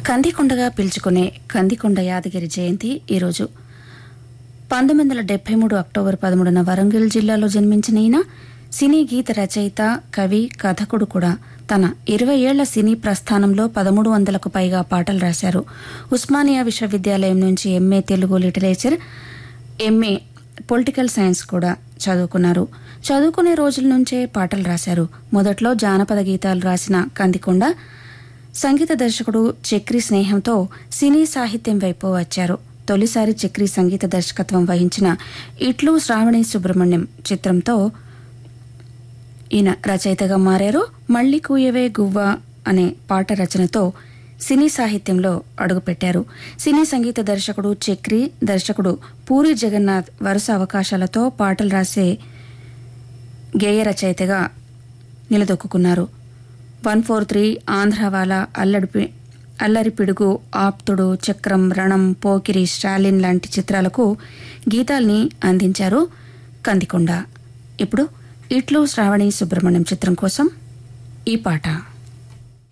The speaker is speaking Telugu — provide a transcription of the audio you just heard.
కందికొండగా పిలుచుకునే కందికొండ యాదగిరి జయంతి ఈరోజు పంతొమ్మిది వందల డెబ్బై మూడు అక్టోబర్ పదమూడున వరంగల్ జిల్లాలో జన్మించిన ఈయన సినీ గీత రచయిత కవి కథకుడు కూడా తన ఇరవై ఏళ్ల సినీ ప్రస్థానంలో పదమూడు వందలకు పైగా పాటలు రాశారు ఉస్మానియా విశ్వవిద్యాలయం నుంచి MA Telugu literature MA political science కూడా చదువుకున్నారు చదువుకునే రోజుల నుంచే పాటలు రాశారు మొదట్లో జానపద గీతాలు రాసిన కందికొండ సంగీత దర్శకుడు చక్రి స్నేహంతో సినీ సాహిత్యం వైపు వచ్చారు తొలిసారి చక్రి సంగీత దర్శకత్వం వహించిన ఇట్లు శ్రావణి సుబ్రహ్మణ్యం చిత్రంతో ఈయన రచయితగా మారారు మళ్ళీ కూయవే గువ్వ అనే పాట రచనతో సినీ సాహిత్యంలో అడుగుపెట్టారు సినీ సంగీత దర్శకుడు చక్రి దర్శకుడు పూరి జగన్నాథ్ వరుస అవకాశాలతో పాటలు రాసే గేయ రచయితగా నిలదొక్కున్నారు వన్ ఫోర్ త్రీ ఆంధ్రవాల అల్లడి అల్లరి పిడుగు ఆప్తుడు చక్రం రణం పోకిరి స్టాలిన్ లాంటి చిత్రాలకు గీతాల్ని అందించారు కందికొండ ఇప్పుడు ఇట్లు శ్రావణి సుబ్రహ్మణ్యం చిత్రం కోసం ఈ పాట